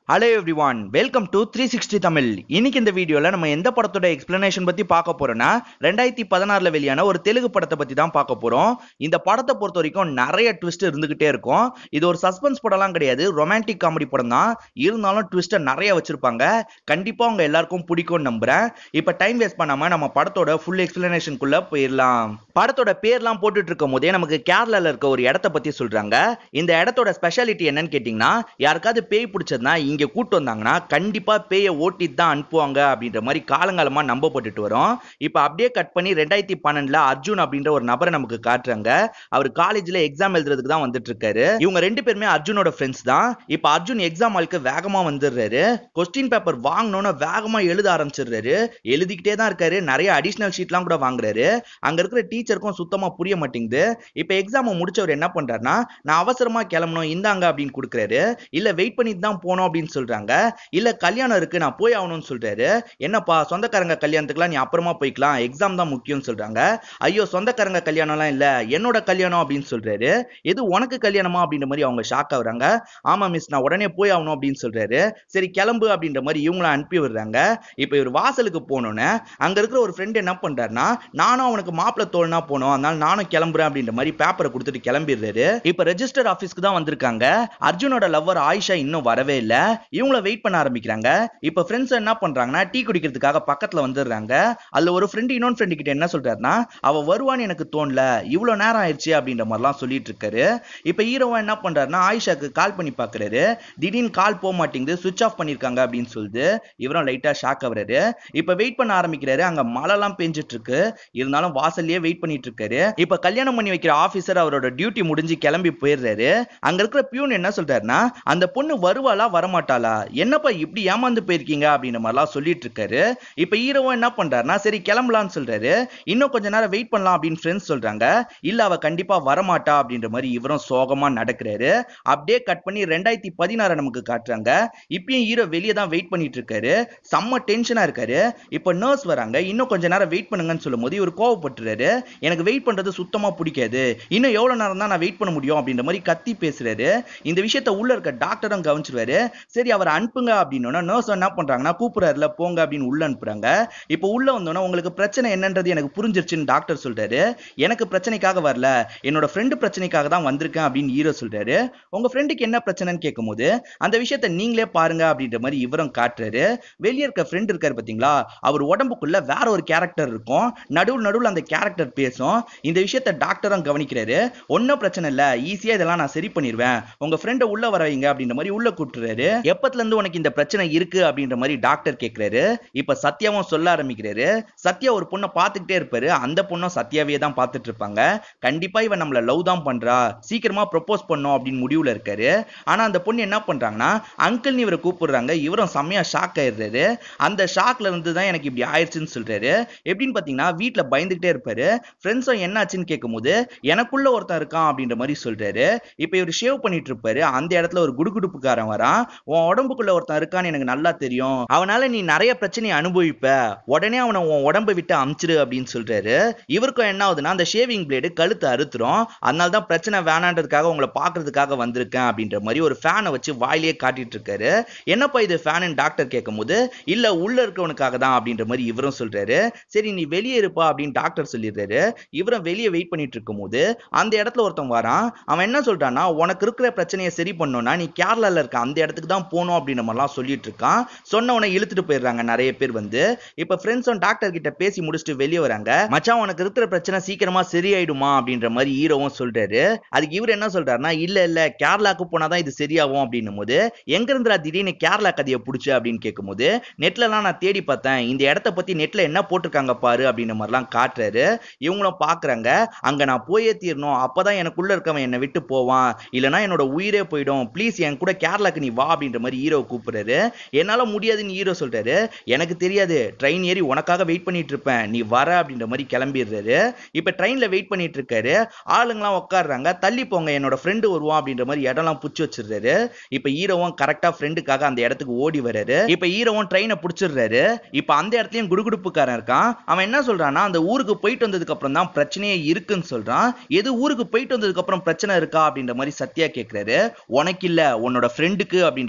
hello everyone welcome to three sixty Tamil இன்னைக்கு இந்த வீடியோல நம்ம எந்த படத்தோட எக்ஸ்பிளனேஷன் பத்தி பார்க்க போறோம்னா ரெண்டாயிரத்தி பதினாறுல வெளியான ஒரு தெலுங்கு படத்தை பத்தி தான் பார்க்க போறோம் இந்த படத்தை பொறுத்த வரைக்கும் நிறைய ட்விஸ்ட் இருந்துகிட்டே இருக்கும் இது ஒரு சஸ்பென்ஸ் படம்லாம் கிடையாது ரொமான்டிக் காமெடி படம் தான் இருந்தாலும் ட்விஸ்ட்டை நிறைய வச்சிருப்பாங்க கண்டிப்பா உங்க எல்லாருக்கும் பிடிக்கும்னு நம்புறேன் இப்ப டைம் வேஸ்ட் பண்ணாம நம்ம படத்தோட ஃபுல் எக்ஸ்பிளனேஷனுக்குள்ள போயிடலாம் படத்தோட பேர்லாம் போட்டுட்டு இருக்கும் போதே நமக்கு கேரளால இருக்க ஒரு இடத்த பத்தி சொல்றாங்க இந்த இடத்தோட ஸ்பெஷாலிட்டி என்னன்னு கேட்டீங்கன்னா யாருக்காவது பேய் பிடிச்சதுன்னா இங்க கூட்டு வந்தாங்கன்னா கண்டிப்பா பேயை ஓட்டிட்டு தான் அனுப்புவாங்க அப்படின்ற மாதிரி காலங்காலமா நம்பப்பட்டுட்டு வரும் இப்ப அப்படியே கட் பண்ணி ரெண்டாயிரத்தி பன்னெண்டுல அர்ஜுன் அப்படின்ற ஒரு நபரை நமக்கு காட்டுறாங்க அவர் காலேஜ்ல எக்ஸாம் எழுதுறதுக்கு தான் வந்துட்டு இருக்காரு இவங்க ரெண்டு பேருமே அர்ஜுனோட ஃப்ரெண்ட்ஸ் தான் இப்ப அர்ஜுன் எக்ஸாம் ஹாலுக்கு வேகமா வந்துடுறாரு கொஸ்டின் பேப்பர் வாங்கணும்னு வேகமா எழுத ஆரம்பிச்சிடுறாரு எழுதிக்கிட்டே தான் இருக்காரு நிறைய அடிஷனல் ஷீட்லாம் கூட வாங்குறாரு அங்க இருக்கிற டீச்சருக்கும் சுத்தமா புரிய மாட்டேங்குது இப்ப எக்ஸாம் முடிச்சவர் என்ன பண்றாருன்னா நான் அவசரமா கிளம்பணும் இந்தாங்க அப்படின்னு கொடுக்குறாரு இல்ல வெயிட் பண்ணிட்டு தான் போனோம் அப்படின்னு சொல்றாங்க இல்ல கல்யாணம் இருக்கு நான் போய் ஆகணும்னு சொல்றாரு என்னப்பா சொந்தக்காரங்க கல்யாணத்துக்குலாம் நீ அப்புறமா போய்க்கலாம் எக்ஸாம் தான் முக்கியம்னு சொல்றாங்க ஐயோ சொந்தக்காரங்க கல்யாணம்லாம் இல்ல என்னோட கல்யாணம் அப்படின்னு சொல்றாரு எது உனக்கு கல்யாணமா அப்படின்ற மாதிரி அவங்க ஷாக் ஆகுறாங்க ஆமா மிஸ் நான் உடனே போய் ஆகணும் அப்படின்னு சொல்றாரு சரி கிளம்பு அப்படின்ற மாதிரி இவங்கள அனுப்பி விடுறாங்க இப்ப இவர் வாசலுக்கு போனோன்னு அங்க இருக்கிற ஒரு ஃப்ரெண்ட் என்ன பண்றாருன்னா நானும் அவனுக்கு மாப்பிள்ள தோல்னா போனோம் அதனால நானும் கிளம்புறேன் அப்படின்ற மாதிரி பேப்பரை கொடுத்துட்டு கிளம்பிடுறாரு இப்ப ரெஜிஸ்டர் ஆபீஸ்க்கு தான் வந்திருக்காங்க அர்ஜுனோட லவ்வர் ஆயிஷா இன்னும் வரவே இல்ல இவங்கள வெயிட் பண்ண ஆரம்பிக்கிறாங்க இப்ப ஃப்ரெண்ட்ஸ் என்ன பண்றாங்கன்னா டீ குடிக்கிறதுக்காக பக்கத்துல வந்துடுறாங்க அதுல ஒரு ஃப்ரெண்ட் இன்னொரு ஃப்ரெண்டு கிட்ட என்ன சொல்றாருன்னா அவ வருவான்னு எனக்கு தோணல இவ்வளவு நேரம் ஆயிடுச்சு அப்படின்ற மாதிரிலாம் சொல்லிட்டு இருக்காரு இப்ப ஹீரோவா என்ன பண்றாருன்னா ஆயிஷாக்கு கால் பண்ணி பாக்குறாரு திடீர்னு கால் போக மாட்டேங்குது சுவிச் ஆஃப் பண்ணிருக்காங்க அப்படின்னு சொல்லுது இவரும் லைட்டா ஷாக் ஆகுறாரு இப்ப வெயிட் பண்ண ஆரம்பிக்கிறாரு அங்க மழைலாம் பெஞ்சிட்டு இருக்கு இருந்தாலும் வாசல்லயே வெயிட் பண்ணிட்டு இருக்காரு இப்ப கல்யாணம் பண்ணி வைக்கிற ஆபீசர் அவரோட டியூட்டி முடிஞ்சு கிளம்பி போயிடுறாரு அங்க இருக்கிற பியூன் என்ன சொல்றாருன்னா அந்த பொண்ணு வருவாளா வரமாட்டாளா என்னப்பா இப்படி ஏமாந்து போயிருக்கீங்க அப்படின்ற மாதிரிலாம் சொல்லிட்டு இருக்காரு இப்ப ஹீரோவும் என்ன பண்றாருன்னா சரி கிளம்பலாம்னு சொல்றாரு இன்னும் கொஞ்ச நேரம் வெயிட் பண்ணலாம் அப்படின்னு ஃப்ரெண்ட்ஸ் சொல்றாங்க இல்ல அவ கண்டிப்பா வரமாட்டா அப்படின்ற மாதிரி இவரும் சோகமா நடக்கிறாரு அப்படியே கட் பண்ணி ரெண்டாயிரத்தி பதினாறு நமக்கு காட்டுறாங்க இப்பயும் ஹீரோ வெளியே தான் வெயிட் பண்ணிட்டு இருக்காரு செம்ம டென்ஷனா இருக்காரு இப்ப நர்ஸ் வராங்க இன்னும் கொஞ்ச நேரம் வெயிட் பண்ணுங்கன்னு சொல்லும்போது இவர் கோவப்பட்டுறாரு எனக்கு வெயிட் பண்றது சுத்தமா பிடிக்காது இன்னும் எவ்வளவு நேரம் தான் நான் வெயிட் பண்ண முடியும் அப்படின்ற மாதிரி கத்தி பேசுறாரு இந்த விஷயத்த உள்ள இருக்க டாக்டரும் கவனிச்சிருவாரு சரி அவர் அனுப்புங்க அப்படின்னு நர்ஸ் என்ன பண்றாங்கன்னா கூப்பிடுறாருல போங்க அப்படின்னு உள்ள அனுப்புறாங்க இப்போ உள்ள வந்தோன்னா உங்களுக்கு பிரச்சனை என்னன்றது எனக்கு புரிஞ்சிருச்சுன்னு டாக்டர் சொல்றாரு எனக்கு பிரச்சனைக்காக வரல என்னோட ஃப்ரெண்டு பிரச்சனைக்காக தான் வந்திருக்கேன் அப்படின்னு ஹீரோ சொல்றாரு உங்க ஃப்ரெண்டுக்கு என்ன பிரச்சனைன்னு கேட்கும்போது அந்த விஷயத்த நீங்களே பாருங்க அப்படின்ற மாதிரி இவரும் காட்டுறாரு வெளியே இருக்க ஃப்ரெண்ட் இருக்காரு பாத்தீங்களா அவர் உடம்புக்குள்ள வேற ஒரு கேரக்டர் இருக்கும் நடுவில் நடுவில் அந்த கேரக்டர் பேசும் இந்த விஷயத்த டாக்டரும் கவனிக்கிறாரு ஒன்றும் பிரச்சனை இல்லை ஈஸியா இதெல்லாம் நான் சரி பண்ணிடுவேன் உங்க ஃப்ரெண்டை உள்ள வர வைங்க அப்படின்ற மாதிரி உள்ள கூட்டுறாரு எப்பத்துல இருந்து உனக்கு இந்த பிரச்சனை இருக்கு அப்படின்ற மாதிரி டாக்டர் கேட்கிறாரு இப்ப சத்யாவும் சொல்ல ஆரம்பிக்கிறாரு சத்யா ஒரு பொண்ணை பார்த்துக்கிட்டே இருப்பாரு அந்த பொண்ணும் சத்யாவே தான் பார்த்துட்டு இருப்பாங்க கண்டிப்பா இவன் நம்மள லவ் தான் பண்றா சீக்கிரமா ப்ரொபோஸ் பண்ணும் அப்படின்னு முடிவுல இருக்காரு ஆனா அந்த பொண்ணு என்ன பண்றாங்கன்னா அங்கிள் இவரை கூப்பிடுறாங்க இவரும் செம்மையா ஷாக் ஆயிடுறாரு அந்த ஷாக்ல இருந்து தான் எனக்கு இப்படி ஆயிடுச்சுன்னு சொல்றாரு எப்படின்னு பாத்தீங்கன்னா வீட்டுல பயந்துகிட்டே இருப்பாரு ஃப்ரெண்ட்ஸும் என்னாச்சுன்னு கேட்கும்போது எனக்குள்ள ஒருத்தன் இருக்கான் அப்படின்ற மாதிரி சொல்றாரு இப்ப இவர் ஷேவ் பண்ணிட்டு இருப்பாரு அந்த இடத்துல ஒரு குடுகுடுப்புக்காரன் வரான் உன் உடம்புக்குள்ள ஒருத்தன் இருக்கான்னு எனக்கு நல்லா தெரியும் அவனால நீ நிறைய பிரச்சனையை அனுபவிப்ப உடனே அவனை உன் உடம்பை விட்டு அமிச்சிரு அப்படின்னு சொல்றாரு இவருக்கும் என்ன ஆகுதுன்னா அந்த ஷேவிங் பிளேடு கழுத்து அறுத்துரும் அதனால தான் பிரச்சனை வேணான்றதுக்காக உங்களை பாக்குறதுக்காக வந்திருக்கேன் அப்படின்ற மாதிரி ஒரு ஃபேனை வச்சு வாயிலேயே காட்டிட்டு இருக்காரு என்னப்பா இது ஃபேன் டாக்டர் கேட்கும்போது இல்ல உள்ள இருக்கவனுக்காக தான் அப்படின்ற மாதிரி இவரும் சொல்றாரு சரி நீ வெளியே இருப்பா அப்படின்னு டாக்டர் சொல்லிடுறாரு இவரும் வெளியே வெயிட் பண்ணிட்டு இருக்கும்போது அந்த இடத்துல ஒருத்தன் வரான் அவன் என்ன சொல்றான்னா உனக்கு இருக்கிற பிரச்சனையை சரி பண்ணணும்னா நீ கேரளால இருக்க அந்த இடத்துக்கு தான் போகணும் அப்படின்ற மாதிரிலாம் சொல்லிட்டு இருக்கான் சொன்னவனை இழுத்துட்டு போயிடுறாங்க நிறைய பேர் வந்து இப்ப ஃப்ரெண்ட்ஸும் டாக்டர் கிட்ட பேசி முடிச்சுட்டு வெளியே வராங்க மச்சான் உனக்கு இருக்கிற பிரச்சனை சீக்கிரமா சரியாயிடுமா அப்படின்ற மாதிரி ஹீரோவும் சொல்றாரு அதுக்கு இவர் என்ன சொல்றாருன்னா இல்ல இல்ல கேரளாக்கு போனாதான் இது சரியாகும் அப்படின்னும் போது எங்க இருந்துடா திடீர்னு கேரளா கதையை புடிச்சு அப்படின்னு கேட்கும்போது நெட்லலாம் நான் தேடி பார்த்தேன் இந்த இடத்த பத்தி நெட்ல என்ன போட்டிருக்காங்க பாரு அப்படின்ற மாதிரிலாம் காட்டுறாரு இவங்களும் பாக்குறாங்க அங்க நான் போயே தீரணும் அப்பதான் எனக்குள்ள இருக்கவன் என்னை விட்டு போவான் இல்லனா என்னோட உயிரே போயிடும் ப்ளீஸ் என் கூட கேரளாக்கு நீ வா அப்படின்ற மாதிரி ஹீரோ கூப்பிடுறாரு என்னால முடியாதுன்னு ஹீரோ சொல்றாரு எனக்கு தெரியாது ட்ரெயின் ஏறி உனக்காக வெயிட் பண்ணிட்டு இருப்பேன் நீ வர அப்படின்ற மாதிரி கிளம்பிடுறாரு இப்ப ட்ரெயின்ல வெயிட் பண்ணிட்டு இருக்காரு ஆளுங்களாம் உட்காடுறாங்க தள்ளி போங்க என்னோட ஃப்ரெண்டு வருவான் அப்படின்ற மாதிரி இடம்லாம் புடிச்சு வச்சிடுறாரு இப்ப ஹீரோவும் கரெக்டா ஃப்ரெண்டுக்காக அந்த இடத்துக்கு ஓடி வராரு இப்ப ஹீரோவும் ட்ரெயினை புடிச்சிடுறாரு இப்ப அந்த இடத்துலயும் குடுகுடுப்புக்காரன் இருக்கான் அவன் என்ன சொல்றான்னா அந்த ஊருக்கு போயிட்டு வந்ததுக்கு அப்புறம் தான் பிரச்சனையே இருக்குன்னு சொல்றான் எது ஊருக்கு போயிட்டு வந்ததுக்கு அப்புறம் பிரச்சனை இருக்கா அப்படின்ற மாதிரி சத்யா கேக்குறாரு உனக்கு இல்ல உன்னோட ஃப்ரெண்டுக்கு அப்படின்ற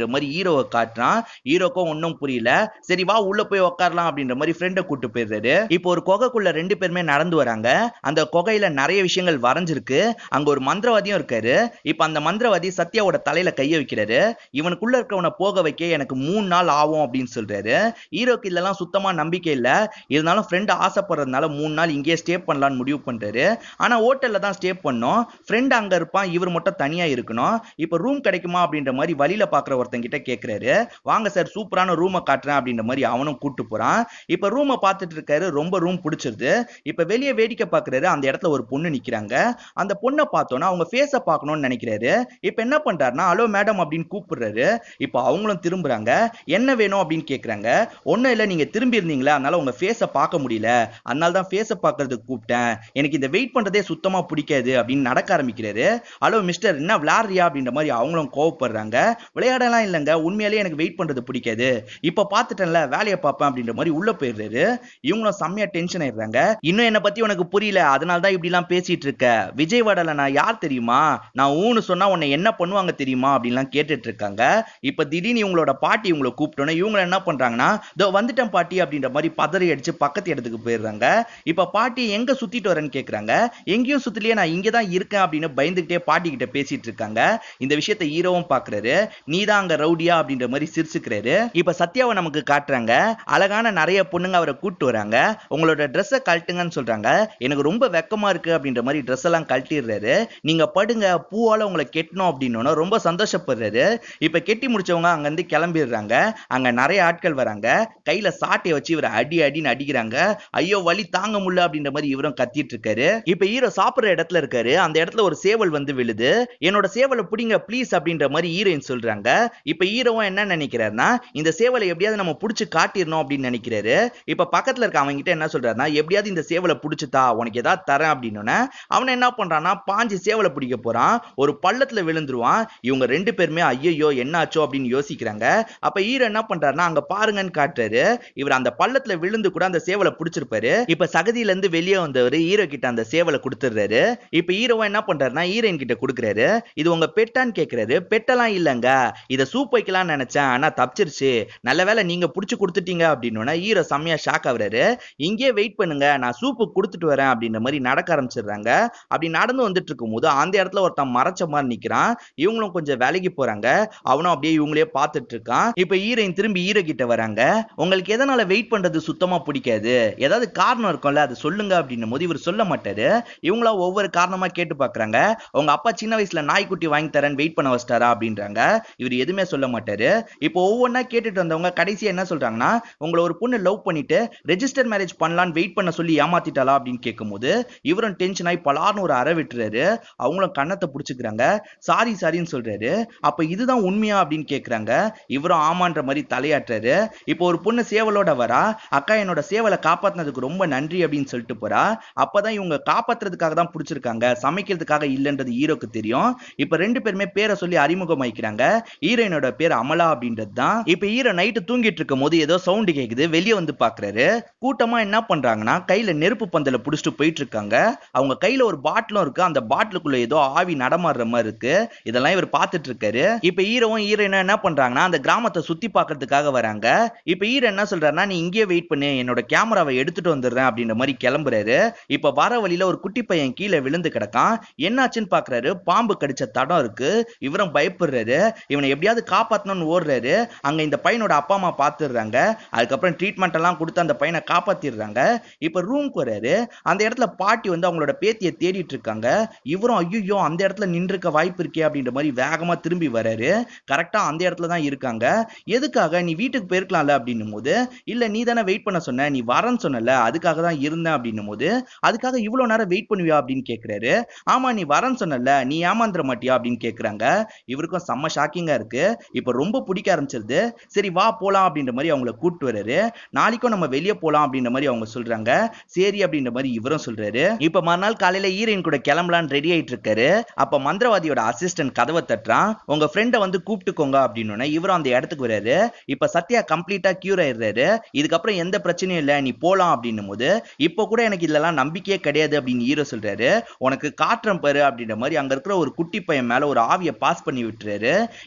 அப்படின்ற மாதிரி ஹீரோவை காட்டுறான் ஹீரோக்கும் ஒன்றும் புரியல சரி வா உள்ள போய் உட்காரலாம் அப்படின்ற மாதிரி ஃப்ரெண்டை கூட்டு போயிடுறாரு இப்போ ஒரு குகைக்குள்ள ரெண்டு பேருமே நடந்து வராங்க அந்த குகையில நிறைய விஷயங்கள் வரைஞ்சிருக்கு அங்க ஒரு மந்திரவாதியும் இருக்காரு இப்போ அந்த மந்திரவாதி சத்யாவோட தலையில கைய வைக்கிறாரு இவனுக்குள்ள இருக்கவனை போக வைக்க எனக்கு மூணு நாள் ஆகும் அப்படின்னு சொல்றாரு ஹீரோக்கு இதெல்லாம் சுத்தமா நம்பிக்கை இல்ல இருந்தாலும் ஃப்ரெண்ட் ஆசைப்படுறதுனால மூணு நாள் இங்கேயே ஸ்டே பண்ணலாம்னு முடிவு பண்றாரு ஆனா ஹோட்டல்ல தான் ஸ்டே பண்ணோம் ஃப்ரெண்ட் அங்க இருப்பான் இவர் மட்டும் தனியா இருக்கணும் இப்போ ரூம் கிடைக்குமா அப்படின்ற மாதிரி வழியில பாக்குற ஒருத்தன் கிட்ட கேக்குறாரு வாங்க சார் சூப்பரான ரூமை காட்டுறேன் அப்படின்ற மாதிரி அவனும் கூட்டு போறான் இப்ப ரூமை பார்த்துட்டு இருக்காரு ரொம்ப ரூம் பிடிச்சிருது இப்ப வெளியே வேடிக்கை பாக்குறாரு அந்த இடத்துல ஒரு பொண்ணு நிக்கிறாங்க அந்த பொண்ணை பார்த்தோன்னா அவங்க ஃபேஸை பார்க்கணும்னு நினைக்கிறாரு இப்ப என்ன பண்றாருன்னா ஹலோ மேடம் அப்படின்னு கூப்பிடுறாரு இப்போ அவங்களும் திரும்புறாங்க என்ன வேணும் அப்படின்னு கேக்குறாங்க ஒண்ணும் இல்ல நீங்க திரும்பி இருந்தீங்களா அதனால உங்க ஃபேஸை பார்க்க முடியல அதனால தான் ஃபேஸை பார்க்கறதுக்கு கூப்பிட்டேன் எனக்கு இந்த வெயிட் பண்றதே சுத்தமா பிடிக்காது அப்படின்னு நடக்க ஆரம்பிக்கிறாரு ஹலோ மிஸ்டர் என்ன விளாடுறியா அப்படின்ற மாதிரி அவங்களும் கோவப்படுறாங்க விளையாடலாம் இல்லைங்க உண்மையாலேயே எனக்கு வெயிட் பண்றது பிடிக்காது இப்ப பார்த்துட்டேன்ல வேலையை பார்ப்பேன் அப்படின்ற மாதிரி உள்ள போயிடுறாரு இவங்களும் செம்மையா டென்ஷன் ஆயிடுறாங்க இன்னும் என்ன பத்தி உனக்கு புரியல அதனால தான் இப்படி எல்லாம் பேசிட்டு இருக்க விஜயவாடால நான் யார் தெரியுமா நான் ஊன்னு சொன்னா உன்னை என்ன பண்ணுவாங்க தெரியுமா அப்படின்லாம் கேட்டுட்டு இருக்காங்க இப்ப திடீர்னு இவங்களோட பாட்டி இவங்களை கூப்பிட்டோன்னே இவங்க என்ன பண்றாங்கன்னா இதோ வந்துட்டேன் பாட்டி அப்படின்ற மாதிரி பதறி அடிச்சு பக்கத்து இடத்துக்கு போயிடுறாங்க இப்ப பாட்டி எங்க சுத்திட்டு வரேன்னு கேக்குறாங்க எங்கேயும் சுத்தலையே நான் இங்க தான் இருக்கேன் அப்படின்னு பயந்துகிட்டே பாட்டி கிட்ட பேசிட்டு இருக்காங்க இந்த விஷயத்தை ஹீரோவும் பாக்குறாரு நீ தான் அங்க ரவுடியா அப்படின்ற மாதிரி சிரிச்சுக்கிறாரு இப்ப சத்யாவை நமக்கு காட்டுறாங்க அழகான நிறைய பொண்ணுங்க அவரை கூட்டு வராங்க உங்களோட ட்ரெஸ்ஸை கழட்டுங்கன்னு சொல்றாங்க எனக்கு ரொம்ப வெக்கமா இருக்கு அப்படின்ற மாதிரி ட்ரெஸ் எல்லாம் கழட்டிடுறாரு நீங்க படுங்க பூவால உங்களை கெட்டணும் அப்படின்னு ரொம்ப சந்தோஷப்படுறாரு இப்ப கெட்டி முடிச்சவங்க அங்க இருந்து கிளம்பிடுறாங்க அங்க நிறைய ஆட்கள் வராங்க கையில சாட்டையை வச்சு இவரை அடி அடின்னு அடிக்கிறாங்க ஐயோ வலி தாங்க முடியல அப்படின்ற மாதிரி இவரும் கத்திட்டு இருக்காரு இப்ப ஹீரோ சாப்பிடுற இடத்துல இருக்காரு அந்த இடத்துல ஒரு சேவல் வந்து விழுது என்னோட சேவலை பிடிங்க ப்ளீஸ் அப்படின்ற மாதிரி ஹீரோயின் சொல்றாங்க இப்ப ஹீரோவும் என்ன நினைக்கிறாருன்னா இந்த சேவலை எப்படியாவது நம்ம புடிச்சு காட்டிடணும் அப்படின்னு நினைக்கிறாரு இப்ப பக்கத்துல இருக்க அவங்க கிட்ட என்ன சொல்றாருன்னா எப்படியாவது இந்த சேவலை புடிச்சுதா உனக்கு ஏதாவது தரேன் அப்படின்னு அவன் என்ன பண்றான்னா பாஞ்சு சேவலை பிடிக்க போறான் ஒரு பள்ளத்துல விழுந்துருவான் இவங்க ரெண்டு பேருமே ஐயோ என்னாச்சோ அப்படின்னு யோசிக்கிறாங்க அப்ப ஹீரோ என்ன பண்றாருன்னா அங்க பாருங்கன்னு காட்டுறாரு இவர் அந்த பள்ளத்துல விழுந்து கூட அந்த சேவலை பிடிச்சிருப்பாரு இப்ப சகதியில இருந்து வெளியே வந்தவர் ஹீரோ கிட்ட அந்த சேவலை கொடுத்துடுறாரு இப்ப ஹீரோவா என்ன பண்றாருன்னா ஹீரோயின் கிட்ட கொடுக்குறாரு இது உங்க பெட்டான்னு கேக்குறாரு பெட்டெல்லாம் இல்லங்க இத சூப் வைக்கலாம்னு நினைச்சேன் ஆனா தப்பிச்சிருச்சு நல்ல வேளை நீங்க புடிச்சு கொடுத்துட்டீங்க அப்படின்னு ஹீரோ செம்மையா ஷாக் ஆகுறாரு இங்கே வெயிட் பண்ணுங்க நான் சூப்பு கொடுத்துட்டு வரேன் அப்படின்ற மாதிரி நடக்க ஆரம்பிச்சிடுறாங்க அப்படி நடந்து வந்துட்டு இருக்கும்போது அந்த இடத்துல ஒருத்தன் மறைச்ச மாதிரி நிக்கிறான் இவங்களும் கொஞ்சம் விலகி போறாங்க அவனும் அப்படியே இவங்களே பார்த்துட்டு இருக்கான் இப்ப ஹீரோயின் திரும்பி ஹீரோ கிட்ட வராங்க உங்களுக்கு எதனால வெயிட் பண்றது சுத்தமா பிடிக்காது ஏதாவது காரணம் இருக்கும்ல அது சொல்லுங்க அப்படின்னும் போது இவர் சொல்ல மாட்டாரு இவங்களா ஒவ்வொரு காரணமா கேட்டு பாக்குறாங்க உங்க அப்பா சின்ன வயசுல நாய்க்குட்டி வாங்கி தரேன் வெயிட் பண்ண வச்சிட்டாரா அப்படின்றாங்க இவர் எதுவுமே சொல்ல மாட்டாரு இப்போ ஒவ்வொன்றா கேட்டுட்டு வந்தவங்க கடைசியா என்ன சொல்றாங்கன்னா உங்களை ஒரு பொண்ணு லவ் பண்ணிட்டு ரெஜிஸ்டர் மேரேஜ் பண்ணலான்னு வெயிட் பண்ண சொல்லி ஏமாத்திட்டாளா அப்படின்னு கேட்கும்போது இவரும் டென்ஷன் ஆகி பலார்னு ஒரு அறை விட்டுறாரு அவங்களும் கண்ணத்தை பிடிச்சிக்கிறாங்க சாரி சாரின்னு சொல்றாரு அப்ப இதுதான் உண்மையா அப்படின்னு கேக்குறாங்க இவரும் ஆமான்ற மாதிரி தலையாட்டுறாரு இப்போ ஒரு பொண்ணு சேவலோட வரா அக்கா என்னோட சேவலை காப்பாத்தினதுக்கு ரொம்ப நன்றி அப்படின்னு சொல்லிட்டு போறா அப்பதான் இவங்க காப்பாத்துறதுக்காக தான் பிடிச்சிருக்காங்க சமைக்கிறதுக்காக இல்லைன்றது ஹீரோக்கு தெரியும் இப்ப ரெண்டு பேருமே பேரை சொல்லி அறிமுகமாயிக்கிறாங்க ஹீரோயினோட பேர் அமலா அப்படின்றது தான் இப்ப ஹீரோ நைட்டு தூங்கிட்டு இருக்கும் போது ஏதோ சவுண்டு கேக்குது வெளியே வந்து பாக்குறாரு கூட்டமா என்ன பண்றாங்கன்னா கையில நெருப்பு பந்தல புடிச்சிட்டு போயிட்டு இருக்காங்க அவங்க கையில ஒரு பாட்டிலும் இருக்கு அந்த பாட்டிலுக்குள்ள ஏதோ ஆவி நடமாடுற மாதிரி இருக்கு இதெல்லாம் இவர் பார்த்துட்டு இருக்காரு இப்ப ஹீரோவும் ஹீரோயினும் என்ன பண்றாங்கன்னா அந்த கிராமத்தை சுத்தி பார்க்கிறதுக்காக வராங்க இப்ப ஹீரோ என்ன சொல்றாருன்னா நீ இங்கேயே வெயிட் பண்ணு என்னோட கேமராவை எடுத்துட்டு வந்துடுறேன் அப்படின்ற மாதிரி கிளம்புறாரு இப்ப வர வழியில ஒரு குட்டி பையன் கீழே விழுந்து கிடக்கான் என்னாச்சுன்னு பாக்குறாரு பாம்பு கடிச்ச தடம் இருக்கு இவரும் பயப்படுறாரு இவனை எப்படியாவது காப்பாத்தணும்னு ஓடுறாரு அங்க இந்த பையனோட அப்பா அம்மா பாத்துடுறாங்க அதுக்கப்புறம் ட்ரீட்மெண்ட் எல்லாம் கொடுத்து அந்த பையனை காப்பாத்திடுறாங்க இப்ப ரூம்க்கு வராரு அந்த இடத்துல பாட்டி வந்து அவங்களோட பேத்தியை தேடிட்டு இருக்காங்க இவரும் ஐயோ அந்த இடத்துல நின்றுக்க வாய்ப்பு இருக்கே அப்படின்ற மாதிரி வேகமா திரும்பி வராரு கரெக்டா அந்த இடத்துல தான் இருக்காங்க எதுக்காக நீ வீட்டுக்கு போயிருக்கலாம்ல அப்படின்னும் போது இல்ல நீ தானே வெயிட் பண்ண சொன்ன நீ வரேன்னு சொன்னல அதுக்காக தான் இருந்தேன் அப்படின்னும் போது அதுக்காக இவ்வளவு நேரம் வெயிட் பண்ணுவியா அப்படின்னு கேக்குறாரு ஆமா நீ வரேன்னு சொன்னல நீ ஏமாந்துட மாட்டியா அப்படின்னு கேக்குறாங்க இவருக்கும் செம்ம ஷாக்கிங்கா இருக்கு இப்ப ரொம்ப பிடிக்க ஆரம்பிச்சிருது சரி வா போலாம் அப்படின்ற மாதிரி அவங்கள கூட்டு வர்றாரு நாளைக்கும் நம்ம வெளியே போலாம் அப்படின்ற மாதிரி அவங்க சொல்றாங்க சரி அப்படின்ற மாதிரி இவரும் சொல்றாரு இப்ப மறுநாள் காலையில ஹீரோயின் கூட கிளம்பலான்னு ரெடி ஆயிட்டு இருக்காரு அப்ப மந்திரவாதியோட அசிஸ்டன்ட் கதவை தட்டுறான் உங்க ஃப்ரெண்டை வந்து கூப்பிட்டுக்கோங்க அப்படின்னு இவரும் அந்த இடத்துக்கு வராரு இப்ப சத்யா கம்ப்ளீட்டா கியூர் ஆயிடுறாரு இதுக்கப்புறம் எந்த பிரச்சனையும் இல்ல நீ போலாம் அப்படின்னும் போது இப்ப கூட எனக்கு இதெல்லாம் நம்பிக்கையே கிடையாது அப்படின்னு ஹீரோ சொல்றாரு உனக்கு காட்டுறேன் பாரு அப்படின்ற மாதிரி அங்க இருக்கிற ஒரு குட்டி பையன் மேல ஒரு ஆவியை பாஸ் பண்ணி விட்டுறாரு இப்ப அந்த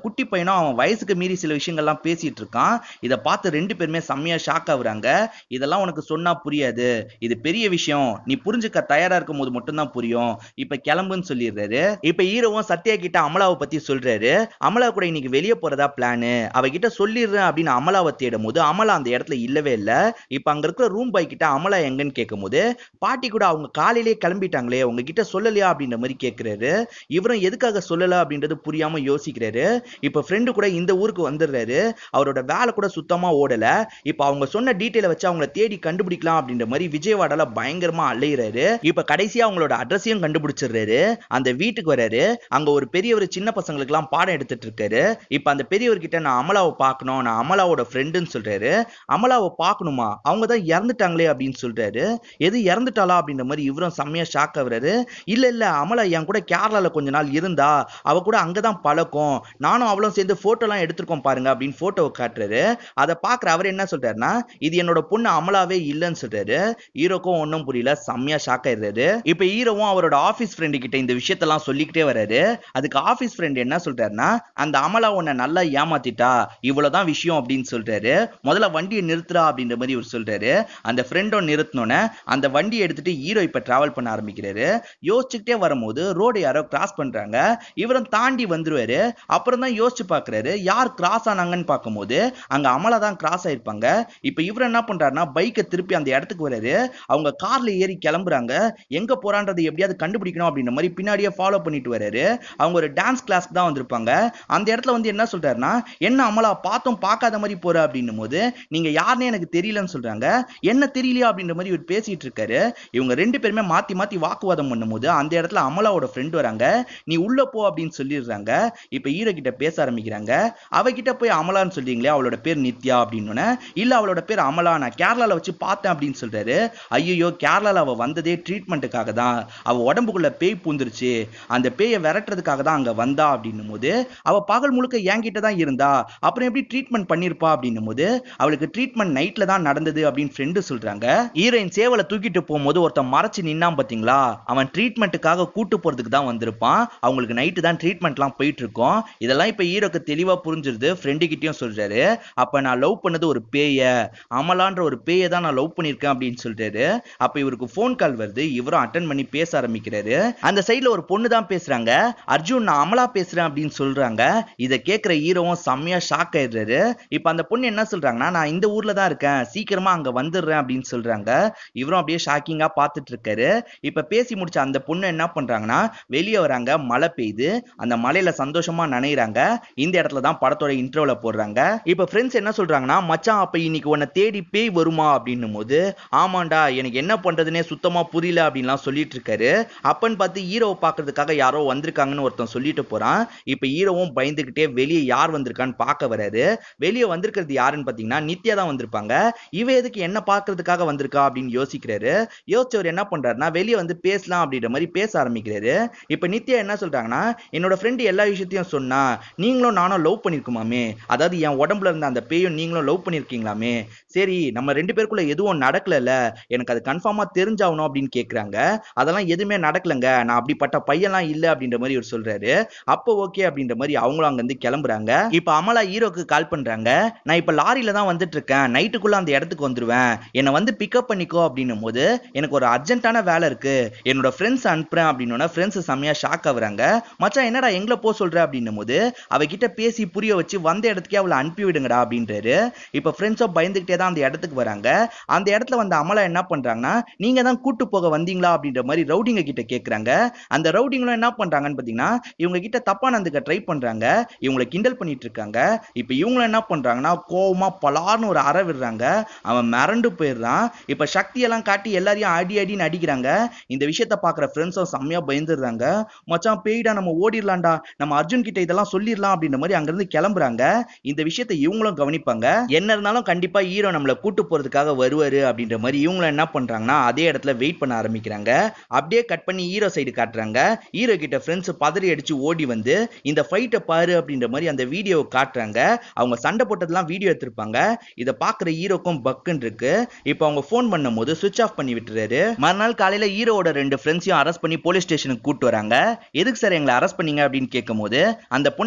குட்டி பையனும் அவன் வயசுக்கு மீறி சில விஷயங்கள்லாம் பேசிட்டு இருக்கான் இதை பார்த்து ரெண்டு பேருமே செம்மையா ஷாக் ஆகுறாங்க இதெல்லாம் உனக்கு சொன்னா புரியாது இது பெரிய விஷயம் நீ புரிஞ்சுக்க தயாரா இருக்கும் போது மட்டும்தான் புரியும் இப்ப கிளம்புன்னு சொல்லிடுறாரு இப்ப ஹீரோவும் சத்யா கிட்ட அமலாவை பத்தி சொல்றாரு அமலா கூட இன்னைக்கு வெளியே போறதா பிளானு அவகிட்ட சொல்லிடுறேன் அப்படின்னு அமலாவை தேடும் போது அமலா அந்த இடத்துல இல்லவே இல்ல இப்ப அங்க இருக்கிற ரூம் பாய் கிட்ட அமலா எங்கன்னு கேட்கும் போது பாட்டி கூட அவங்க காலையிலேயே கிளம்பிட்டாங்களே உங்ககிட்ட சொல்லலையா அப்படின்ற மாதிரி கேக்குறாரு இவரும் எதுக்காக சொல்லல அப்படின்றது புரியாம யோசிக்கிறாரு இப்ப ஃப்ரெண்டு கூட இந்த ஊருக்கு வந்துடுறாரு அவரோட வேலை கூட சுத்தமா ஓடல இப்ப அவங்க சொன்ன டீட்டெயில வச்சு அவங்கள தேடி கண்டுபிடிக்கலாம் அப்படின்ற மாதிரி விஜயவாடால பயங்கரமா அலையிறாரு இப்ப கடைசியா அவங்களோட அட்ரஸையும் கண்டுபிடிச்சிடுறாரு அந்த வீட்டுக்கு வராரு அங்க ஒரு பெரியவர் சின்ன பசங்களுக்கு எல்லாம் பாடம் எடுத்துட்டு இருக்காரு இப்ப அந்த பெரியவர்கிட்ட நான் அமலாவை பார்க்கணும் நான் அமலாவோட ஃப்ரெண்டுன்னு சொல்றாரு அமலாவை பார்க்கணுமா அவங்க தான் இறந்துட்டாங்களே அப்படின்னு சொல்றாரு எது இறந்துட்டாளா அப்படின்ற மாதிரி இவரும் செம்மையா ஷாக் ஆகுறாரு இல்ல இல்ல அமலா என் கூட கேரளால கொஞ்ச நாள் இருந்தா அவ கூட அங்கதான் பழக்கம் நானும் அவளும் சேர்ந்து போட்டோ எல்லாம் எடுத்திருக்கோம் பாருங்க அப்படின்னு போட்டோவை காட்டுறாரு அதை பாக்குற அவர் என்ன சொல்றாருன்னா இது என்னோட பொண்ணு அமலாவே இல்லைன்னு சொல்றாரு ஹீரோக்கும் ஒன்றும் புரியல செம்மையா ஷாக் ஆயிடுறாரு இப்ப ஹீரோவும் அவரோட ஆபீஸ் ஃப்ரெண்டு கிட்ட இந்த விஷயத்தெல்லாம் சொல்லிக்கிட்டே வராரு அதுக்கு ஆபீஸ் ஃப்ரெண்ட் என்ன சொல்றாருன்னா அந்த அமலா உன்னை நல்லா ஏமாத்திட்டா இவ்வளவுதான் விஷயம் அப்படின்னு சொல்றாரு முதல்ல வண்டியை நிறுத்துறா அப்படின்ற மாதிரி இவர் சொல்றாரு அந்த ஃப்ரெண்டும் நிறுத்தினோன்னே அந்த வண்டியை எடுத்துட்டு ஹீரோ இப்ப டிராவல் பண்ண ஆரம்பிக்கிறாரு யோசிச்சுக்கிட்டே வரும்போது ரோடு யாரோ கிராஸ் பண்றாங்க இவரும் தாண்டி வந்துருவாரு அப்புறம் தான் யோசிச்சு பாக்குறாரு யார் கிராஸ் ஆனாங்கன்னு பார்க்கும்போது அங்க அமலா தான் கிராஸ் ஆயிருப்பாங்க இப்ப இவர் என்ன பண்றாருன்னா பைக்கை திருப்பி அந்த இடத்துக்கு வராரு அவங்க கார்ல ஏறி கிளம்புறாங்க எங்க போறான்றது எப்படியாவது கண்டுபிடிக்கணும் அப்படின்ற மாதிரி பின்னாடியே ஃபாலோ பண்ணிட்டு வராரு அவங்க ஒரு டான்ஸ் கிளாஸ்க்கு தான் வந்திருப்பாங்க அந்த இடத்துல வந்து என்ன சொல்றாருன்னா என்ன அமலா பார்த்தும் பார்க்காத மாதிரி போற அப்படின்னும் போது நீங்க யாருன்னு எனக்கு தெரியலன்னு சொல்றாங்க என்ன தெரியலையா அப்படின்ற மாதிரி இவர் பேசிட்டு இருக்காரு இவங்க ரெண்டு பேருமே மாத்தி மாத்தி வாக்குவாதம் பண்ணும்போது அந்த இடத்துல அமலாவோட ஃப்ரெண்ட் வராங்க நீ உள்ள போ அப்படின்னு சொல்லிடுறாங்க இப்ப ஹீரோ கிட்ட பேச ஆரம்பிக்கிறாங்க அவகிட்ட போய் அமலான்னு சொல்றீங்களே அவளோட பேர் நித்யா அப்படின்னு இல்ல அவளோட பேர் அமலா நான் கேரளால வச்சு பார்த்தேன் அப்படின்னு சொல்றாரு ஐயோ கேரளால அவ வந்ததே ட்ரீட்மெண்ட்டுக்காக தான் அவ உடம்புக்குள்ள பேய் பூந்துருச்சு அந்த பேயை விரட்டுறதுக்காக தான் அங்க வந்தா அப்படின்னும் போது அவ பகல் முழுக்க என்கிட்ட தான் இருந்தா அப்புறம் எப்படி ட்ரீட்மெண்ட் பண்ணிருப்பா அப்படின்னும் போது அவளுக்கு ட்ரீட்மெண்ட் நைட்ல தான் நடந்தது அப்படின்னு ஃப்ரெண்டு சொல்றாங்க ஹீரோயின் சேவலை தூக்கிட்டு போகும்போது ஒருத்தன் மறைச்சு நின்னான் பாத்தீங்களா அவன் ட்ரீட்மெண்ட்டுக்காக கூட்டு போறதுக்கு தான் வந்திருப்பான் அவங்களுக்கு நைட்டு தான் ட்ரீட்மெண்ட்லாம் போயிட்டு இருக்கோம் இதெல்லாம் இப்ப ஹீரோக்கு தெளிவா புரிஞ்சிருது ஃப்ரெண்டு கிட்டயும் சொல்றாரு அப்ப நான் லவ் பண்ணது ஒரு பேய அமலான்ற ஒரு பேயை தான் நான் லவ் பண்ணியிருக்கேன் அப்படின்னு சொல்றாரு அப்ப இவருக்கு ஃபோன் கால் வருது இவரும் அட்டன் பண்ணி பேச ஆரம்பிக்கிறாரு அந்த சைடுல ஒரு பொண்ணு தான் பேசுறாங்க அர்ஜுன் நான் அமலா பேசுறேன் அப்படின்னு சொல்றாங்க இதை கேட்கிற ஹீரோவும் செம்மையா ஷாக் ஆயிடுறாரு இப்ப அந்த பொண்ணு என்ன சொல்றாங்கன்னா நான் இந்த ஊர்ல தான் இருக்கேன் சீக்கிரமா அங்க வந்துடுறேன் அப்படின்னு சொல்றாங்க இவரும் அப்படியே ஷாக்கிங்கா பார்த்துட்டு இருக்காரு இப்ப பேசி முடிச்ச அந்த பொண்ணு என்ன பண்றாங்கன்னா வெளியே வராங்க மழை பெய்யுது அந்த மலையில சந்தோஷமா நனைகிறாங்க இந்த இடத்துல தான் படத்தோட இன்ட்ரோல போடுறாங்க இப்ப ஃப்ரெண்ட்ஸ் என்ன சொல்றாங்கன்னா மச்சான் அப்ப இன்னைக்கு உன்னை தேடி பேய் வருமா அப்படின்னும் போது ஆமாண்டா எனக்கு என்ன பண்றதுனே சுத்தமா புரியல அப்படின்லாம் சொல்லிட்டு இருக்காரு அப்பன்னு பார்த்து ஹீரோவை பாக்குறதுக்காக யாரோ வந்திருக்காங்கன்னு ஒருத்தன் சொல்லிட்டு போறான் இப்ப ஹீரோவும் பயந்துகிட்டே வெளியே யார் வந்திருக்கான்னு பார்க்க வராரு வெளியே வந்திருக்கிறது யாருன்னு பாத்தீங்கன்னா நித்யா தான் வந்திருப்பாங்க இவ எதுக்கு என்ன பாக்குறதுக்காக வந்திருக்கா அப்படின்னு யோசிக்கிறாரு யோசிச்சவர் என்ன பண்றாருன்னா வெளியே வந்து பேசலாம் அப்படின்ற மாதிரி பேச ஆரம்பிக்கிறாரு இப்ப நித்யா என்ன சொல்றாங்கன்னா என்னோட ஃப்ரெண்டு எல்லா விஷயத்தையும் சொன்னா நீங்களும் நானும் லவ் பண்ணிருக்குமாமே அதாவது என் உடம்புல இருந்த அந்த பேயும் நீங்களும் லவ் பண்ணிருக்கீங்களாமே சரி நம்ம ரெண்டு பேருக்குள்ள எதுவும் நடக்கலல்ல எனக்கு அது கன்ஃபார்மா தெரிஞ்சாகணும் அப்படின்னு கேக்குறாங்க அதெல்லாம் எதுவுமே நடக்கலங்க நான் அப்படிப்பட்ட பையன்லாம் இல்ல அப்படின்ற மாதிரி இவர் சொல்றாரு அப்போ ஓகே அப்படின்ற மாதிரி அவங்களும் அங்க இருந்து கிளம்புறாங்க இப்ப அமலா ஹீரோக்கு கால் பண்றாங்க நான் இப்ப லாரியில தான் வந்துட்டு இருக்கேன் நைட்டுக்குள்ள அந்த இடத்துக்கு வந்துருவேன் என்னை வந்து பிக்கப் பண்ணிக்கோ அப்படின்னும் போது எனக்கு ஒரு அர்ஜென்ட்டான வேலை இருக்கு என்னோட ஃப்ரெண்ட்ஸ் அனுப்புறேன் அப்படின்னோட ஃப்ரெண்ட்ஸ் செம்மையா ஷாக் ஆகுறாங்க மச்சான் என்னடா எங்களை போக சொல்ற அப்படின்னும் போது அவகிட்ட பேசி புரிய வச்சு வந்த இடத்துக்கே அவளை அனுப்பி விடுங்கடா அப்படின்றாரு இப்ப ஃப்ரெண்ட்ஸோ பயந்துகிட்டே தான் அந்த இடத்துக்கு வராங்க அந்த இடத்துல வந்து அமலா என்ன பண்றாங்கன்னா நீங்க தான் கூட்டு போக வந்தீங்களா அப்படின்ற மாதிரி ரவுடிங்க கிட்ட கேக்குறாங்க அந்த ரவுடிங்களும் என்ன பண்றாங்கன்னு பாத்தீங்கன்னா இவங்க கிட்ட தப்பா நடந்துக்க ட்ரை பண்றாங்க இவங்களை கிண்டல் பண்ணிட்டு இருக்காங்க இப்ப இவங்களும் என்ன பண்றாங்கன்னா கோவமா பலார்னு ஒரு அற விடுறாங்க அவன் மிரண்டு போயிடுறான் இப்ப சக்தி எல்லாம் காட்டி எல்லாரையும் அடி அடின்னு அடிக்கிறாங்க இந்த விஷயத்த பாக்குற ஃப்ரெண்ட்ஸும் செம்மையா பயந்துடுறாங்க மச்சான் பேய்டா நம்ம ஓடிடலாம்டா நம்ம அர்ஜுன் கிட்ட இதெல்லாம் சொல்லிடலாம் அப்படின்ற மாதிரி அங்கிருந்து கிளம்புறாங்க இந்த விஷயத்த இவங்களும் கவனிப்பாங்க என்ன இருந்தாலும் கண்டிப்பா ஹீரோ நம்மள கூட்டு போறதுக்காக வருவாரு அப்படின்ற மாதிரி இவங்களும் என்ன பண்றாங்கன்னா அதே இடத்துல வெயிட் பண்ண ஆரம்பிக்கிறாங்க அப்படியே கட் பண்ணி ஹீரோ சைடு காட்டுறாங்க ஹீரோ கிட்ட ஃப்ரெண்ட்ஸ் பதறி அடிச்சு ஓடி வந்து இந்த ஃபைட்டை பாரு அப்படின்ற மாதிரி அந்த வீடியோவை காட்டுறாங்க அவங்க சண்டை போட்டதெல்லாம் வீடியோ எடுத்திருப்பாங்க இதை பாக்குற ஹீரோக்கும் பக்குன்னு இருக்கு இப்போ அவங்க ஃபோன் பண்ணும்போது சுவிட்ச் ஆஃப் பண்ணி விட்டுறாரு மறுநாள் காலையில ஹீரோவோட ரெண்டு ஃப்ரெண்ட்ஸையும் அரெஸ்ட் பண்ணி போலீஸ் ஸ்டேஷனுக்கு கூட்டு வராங்க எதுக்கு சார் எங்களை அரெஸ்ட் பண்ணீங்க அப்படின்னு கேட்கும்போது அந்த பொண்ணை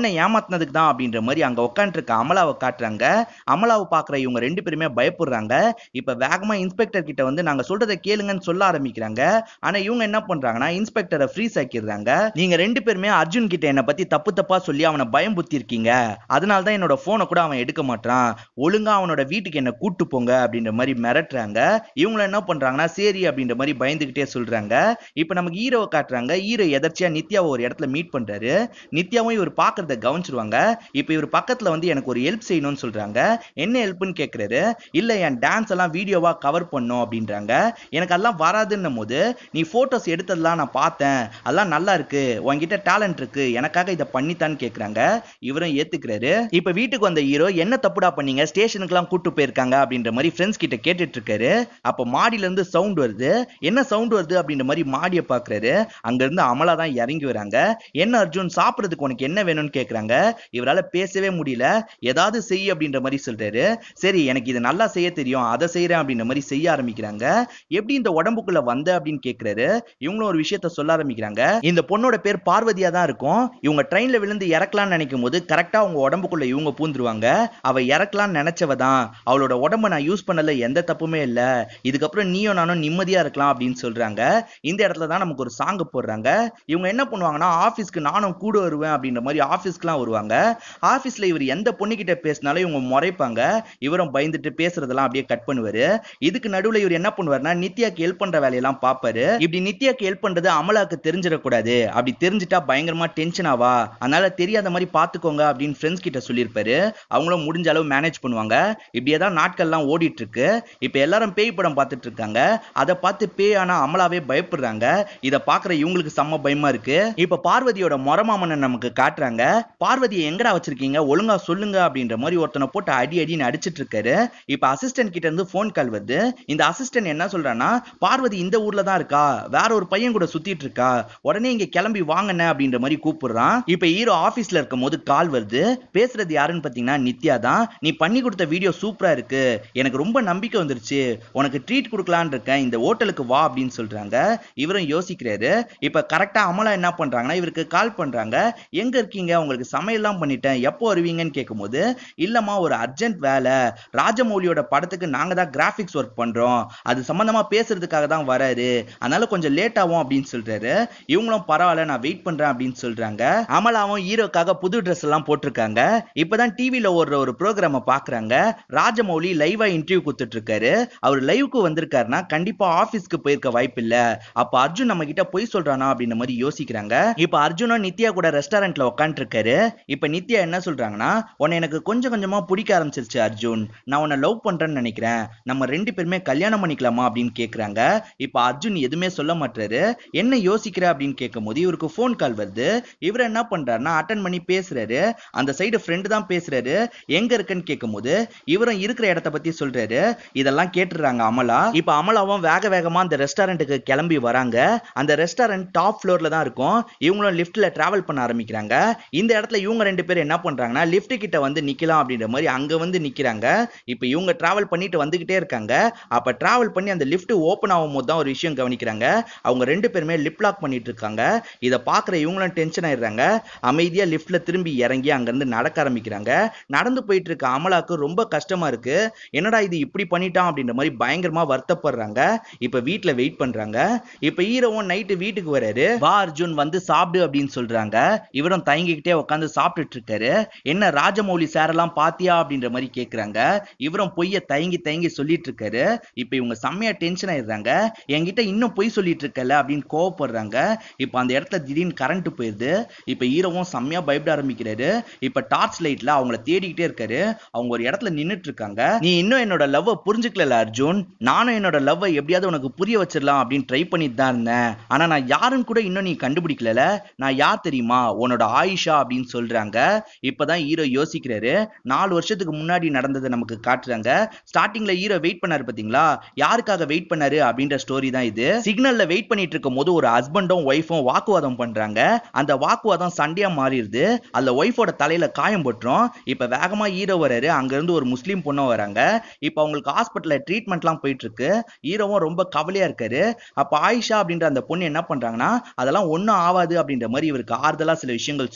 ஏமாத்தினதுக்கு தான் அப்படின்ற மாதிரி அங்க உட்காந்துருக்க அமலாவை காட்டுறாங்க அமலாவை பாக்குற இவங்க ரெண்டு பேருமே பயப்படுறாங்க இப்ப வேகமா இன்ஸ்பெக்டர் கிட்ட வந்து நாங்க சொல்றதை கேளுங்கன்னு சொல்ல ஆரம்பிக்கிறாங்க ஆனா இவங்க என்ன பண்றாங்கன்னா இன்ஸ்பெக்டரை ஃப்ரீஸ் ஆக்கிடுறாங்க நீங்க ரெண்டு பேருமே அர்ஜுன் கிட்ட என்ன பத்தி தப்பு தப்பா சொல்லி அவனை பயம் புத்தி இருக்கீங்க அதனால தான் என்னோட போனை கூட அவன் எடுக்க மாட்டான் ஒழுங்கா அவனோட வீட்டுக்கு என்ன கூட்டு போங்க அப்படின்ற மாதிரி மிரட்டுறாங்க இவங்க என்ன பண்றாங்கன்னா சரி அப்படின்ற மாதிரி பயந்துகிட்டே சொல்றாங்க இப்ப நமக்கு ஹீரோவை காட்டுறாங்க ஹீரோ எதர்ச்சியா நித்யாவை ஒரு இடத்துல மீட் பண்றாரு நித்யாவும் இவர் பாக்குறத கவனிச்சிருவாங்க இப்ப இவர் பக்கத்துல வந்து எனக்கு ஒரு ஹெல்ப் செய்யணும்னு சொல்றாங்க என்ன ஹெல்ப்னு கேக்குறாரு இல்ல என் டான்ஸ் எல்லாம் வீடியோவா கவர் பண்ணும் அப்படின்றாங்க எனக்கு அதெல்லாம் வராதுன்னும் போது நீ போட்டோஸ் எடுத்ததெல்லாம் நான் பார்த்தேன் அதெல்லாம் நல்லா இருக்கு உன்கிட்ட டேலண்ட் இருக்கு எனக்காக இதை பண்ணித்தான்னு கேக்குறாங்க இவரும் ஏத்துக்கிறாரு இப்ப வீட்டுக்கு வந்த ஹீரோ என்ன தப்புடா பண்ணீங்க ஸ்டேஷனுக்கு எல்லாம் கூட்டு போயிருக்காங்க அப்படின்ற மாதிரி ஃப்ரெண்ட்ஸ் கிட்ட கேட்டுட்டு இருக்காரு அப்ப மாடியில இருந்து சவுண்ட் வருது என்ன சவுண்ட் வருது அப்படின்ற மாதிரி மாடியை பாக்குறாரு அங்க இருந்து அமலா தான் இறங்கி வராங்க என்ன அர்ஜுன் சாப்பிடுறதுக்கு உனக்கு என்ன வேணும்னு கேக்குறாங்க இவரால பேசவே முடியல ஏதாவது செய் அப்படின்ற மாதிரி சொல்றாரு சரி எனக்கு இது நல்லா செய்ய தெரியும் அதை செய்யறேன் அப்படின்ற மாதிரி செய்ய ஆரம்பிக்கிறாங்க எப்படி இந்த உடம்புக்குள்ள வந்த அப்படின்னு கேக்குறாரு இவங்களும் ஒரு விஷயத்த சொல்ல ஆரம்பிக்கிறாங்க இந்த பொண்ணோட பேர் பார்வதியா தான் இருக்கும் இவங்க ட்ரெயின்ல விழுந்து இறக்கலாம்னு நினைக்கும் போது கரெக்டா அவங்க உடம்புக்குள்ள இவங்க பூந்துருவாங்க அவ இறக்கலாம்னு நினைச்சவ தான் அவளோட உடம்ப நான் யூஸ் பண்ணல எந்த தப்புமே இல்ல இதுக்கப்புறம் நீயும் நானும் நிம்மதியா இருக்கலாம் அப்படின்னு சொல்றாங்க இந்த இடத்துல தான் நமக்கு ஒரு சாங் போடுறாங்க இவங்க என்ன பண்ணுவாங்கன்னா ஆபீஸ்க்கு நானும் கூட வருவேன் அப்படின்ற மாதிரி ஆபீஸ்க்குலாம் வருவாங்க ஆபீஸ்ல இவர் எந்த பொண்ணுகிட்ட பேசினாலும் இவங்க முறைப்பாங்க இவரும் பயந்துட்டு பேசுறதெல்லாம் அப்படியே கட் பண்ணுவாரு இதுக்கு நடுவுல இவர் என்ன பண்ணுவாருன்னா நித்யாக்கு ஹெல்ப் பண்ற வேலையெல்லாம் பாப்பாரு இப்படி நித்யாக்கு ஹெல்ப் பண்றது அமலாக்கு தெரிஞ்சிடக்கூடாது அப்படி தெரிஞ்சிட்டா பயங்கரமா டென்ஷன் ஆவா அதனால தெரியாத மாதிரி பாத்துக்கோங்க அப்படின்னு ஃப்ரெண்ட்ஸ் கிட்ட சொல்லியிருப்பாரு அவங்களும் முடிஞ்ச அளவு மேனேஜ் பண்ணுவாங்க இப்படியே தான் நாட்கள்லாம் ஓடிட்டு இருக்கு இப்ப எல்லாரும் பேய் படம் பார்த்துட்டு இருக்காங்க அதை பார்த்து பேய் ஆனா அமலாவே பயப்படுறாங்க இதை பாக்குற இவங்களுக்கு செம்ம பயமா இருக்கு இப்ப பார்வதியோட மொரமாமனை நமக்கு காட்டுறாங்க பார்வதியை எங்கடா வச்சிருக்கீங்க ஒழுங்கா சொல்லுங்க அப்படின்ற மாதிரி ஒருத்தனை போட்டு அடி அடின்னு அடிச்சிட்டு இருக்காரு இப்ப அசிஸ்டன்ட் கிட்ட இருந்து போன் கால் வருது இந்த அசிஸ்டன்ட் என்ன சொல்றான்னா பார்வதி இந்த ஊர்ல தான் இருக்கா வேற ஒரு பையன் கூட சுத்திட்டு இருக்கா உடனே இங்க கிளம்பி வாங்கண்ணே அப்படின்ற மாதிரி கூப்பிடுறான் இப்ப ஹீரோ ஆபீஸ்ல இருக்கும் போது கால் வருது பேசுறது யாருன்னு பாத்தீங்கன்னா நித்யா தான் நீ பண்ணி கொடுத்த வீடியோ சூப்பரா இருக்கு எனக்கு ரொம்ப நம்பிக்கை வந்துருச்சு உனக்கு ட்ரீட் கொடுக்கலான்னு இருக்கேன் இந்த ஹோட்டலுக்கு வா அப்படின்னு சொல்றாங்க இவரும் யோசிக்கிறாரு இப்ப கரெக்டா அமலா என்ன பண்றாங்கன்னா இவருக்கு கால் பண்றாங்க எங்க இருக்கீங்க உங்களுக்கு சமையல்லாம் பண்ணிட்டேன் எப்போ வருவீங்கன்னு கேட்கும்போது இல்லம்மா ஒரு அர்ஜென்ட் வேலை ராஜமௌலியோட படத்துக்கு நாங்க தான் கிராஃபிக்ஸ் ஒர்க் பண்றோம் அது சம்பந்தமா பேசுறதுக்காக தான் வராரு அதனால கொஞ்சம் லேட் ஆகும் அப்படின்னு சொல்றாரு இவங்களும் பரவாயில்ல நான் வெயிட் பண்றேன் அப்படின்னு சொல்றாங்க அமலாவும் ஹீரோக்காக புது ட்ரெஸ் எல்லாம் போட்டிருக்காங்க இப்பதான் டிவில ஓடுற ஒரு ப்ரோக்ராம பாக்குறாங்க ராஜமௌலி லைவா இன்டர்வியூ கொடுத்துட்டு இருக்காரு அவர் லைவுக்கு வந்திருக்காருன்னா கண்டிப்பா ஆபீஸ்க்கு போயிருக்க வாய்ப்பு இல்ல அப்ப அர்ஜுன் நம்ம கிட்ட பொய் சொல்றானா அப்படின்ற மாதிரி யோசிக்கிறாங்க இப்ப அர்ஜுனும் நித்யா கூட ரெஸ்டாரண்ட்ல உட்காந்துட்டு இருக்காரு இப்ப நித்யா என்ன சொல்றாங்கன்னா உன்னை எனக்கு கொஞ்சம் கொஞ்சமா பிடிக்க ஆரம்பிச்சிருச்சு அர்ஜுன் நான் உன்னை லவ் பண்றேன்னு நினைக்கிறேன் நம்ம ரெண்டு பேருமே கல்யாணம் பண்ணிக்கலாமா அப்படின்னு கேக்குறாங்க இப்ப அர்ஜுன் எதுவுமே சொல்ல மாட்டாரு என்ன யோசிக்கிற அப்படின்னு கேட்கும் போது இவருக்கு ஃபோன் கால் வருது இவர் என்ன பண்றாருன்னா அட்டன் பண்ணி பேசுறாரு அந்த சைடு ஃப்ரெண்டு தான் பேசுறாரு எங்க இருக்குன்னு கேட்கும் போது இவரும் இருக்கிற இடத்த பத்தி சொல்றாரு இதெல்லாம் கேட்டுறாங்க அமலா இப்ப அமலாவும் வேக வேகமா அந்த ரெஸ்டாரண்ட்டுக்கு கிளம்பி வராங்க அந்த ரெஸ்டாரண்ட் டாப் ஃப்ளோர்ல தான் இருக்கும் இவங்களும் லிஃப்ட்ல டிராவல் பண்ண ஆரம்பிக்கிறாங்க இந்த இடத்துல இவங்க ரெண்டு பேரும் என்ன பண்றாங்கன்னா லிஃப்ட் கிட்ட வந்து நிக்கலாம் அப்படின்ற மாதிரி அங்க வந்து நிக்கிறாங்க இப்ப இவங்க டிராவல் பண்ணிட்டு வந்துகிட்டே இருக்காங்க அப்ப டிராவல் பண்ணி அந்த லிஃப்ட் ஓபன் ஆகும் போது தான் ஒரு விஷயம் கவனிக்கிறாங்க அவங்க ரெண்டு பேருமே லிப் லாக் பண்ணிட்டு இருக்காங்க இதை பாக்குற இவங்களும் டென்ஷன் ஆயிடுறாங்க அமைதியா லிஃப்ட்ல திரும்பி இறங்கி அங்க இருந்து நடக்க ஆரம்பிக்கிறாங்க நடந்து போயிட்டு இருக்க அமலாக்கு ரொம்ப கஷ்டமா இருக்கு என்னடா இது இப்படி பண்ணிட்டான் அப்படின்ற மாதிரி பயங்கரமா வருத்தப்படுறாங்க இப்ப வீட்ல வெயிட் பண்றாங்க இப்ப ஹீரோவும் நைட்டு வீட்டுக்கு வராரு வா அர்ஜுன் வந்து சாப்பிடு அப்படின்னு சொல்றாங்க இவரும் தயங்கிக்கிட்டே உட்காந்து சாப்பிட்டுட்டு இருக்காரு என்ன ராஜமௌலி சார் எல்லாம் பாத்தியா அப்படின்ற மாதிரி கேக்குறாங்க இவரும் பொய்ய தயங்கி தயங்கி சொல்லிட்டு இருக்காரு இப்ப இவங்க செம்மையா டென்ஷன் ஆயிடுறாங்க என்கிட்ட இன்னும் பொய் சொல்லிட்டு இருக்கல அப்படின்னு கோவப்படுறாங்க இப்ப அந்த இடத்துல திடீர்னு கரண்ட் போயிருது இப்ப ஹீரோவும் செம்மையா பயப்பட ஆரம்பிக்கிறாரு இப்ப டார்ச் லைட்ல அவங்கள தேடிக்கிட்டே இருக்காரு அவங்க ஒரு இடத்துல நின்னுட்டு இருக்காங்க நீ இன்னும் என்னோட லவ்வை புரிஞ்சுக்கல அர்ஜுன் நானும் என்னோட லவ்வை எப்படியாவது உனக்கு புரிய வச்சிடலாம் அப்படின்னு ட்ரை பண்ணிட்டு தான் இருந்தேன் ஆனா நான் யாருன்னு கூட இன்னும் நீ கண்டுபிடிக்கல நான் யார் தெரியுமா உன்னோட ஆயிஷா அப்படின்னு சொல்றாங்க இப்பதான் ஹீரோ யோசிக்கிறாரு நாலு வருஷத்துக்கு முன்னாடி நடந்ததை நமக்கு காட்டுறாங்க ஸ்டார்டிங்ல ஹீரோ வெயிட் பண்ணாரு பாத்தீங்களா யாருக்காக வெயிட் பண்ணாரு அப்படின்ற ஸ்டோரி தான் இது சிக்னல்ல வெயிட் பண்ணிட்டு இருக்கும் போது ஒரு ஹஸ்பண்டும் ஒய்ஃபும் வாக்குவாதம் பண்றாங்க அந்த வாக்குவாதம் சண்டையா மாறிடுது அந்த ஒய்ஃபோட தலையில காயம் போட்டுரும் இப்ப வேகமா ஹீரோ வராரு அங்க இருந்து ஒரு முஸ்லீம் பொண்ணும் வராங்க இப்ப அவங்களுக்கு ஹாஸ்பிட்டல்ல ட்ரீட்மெண்ட்லாம் போயிட்டு இருக்கு ஹீரோவும் ரொம்ப கவலையா இருக்காரு அப்ப ஆயிஷா அப்படின்ற அந்த பொண்ணு என்ன பண்றாங்கன்னா அதெல்லாம் ஒண்ணும் ஆகாது அப்படின்ற மாதிரி இவருக்கு ஆறுதலா சில விஷயங்கள் சொல்றாங்க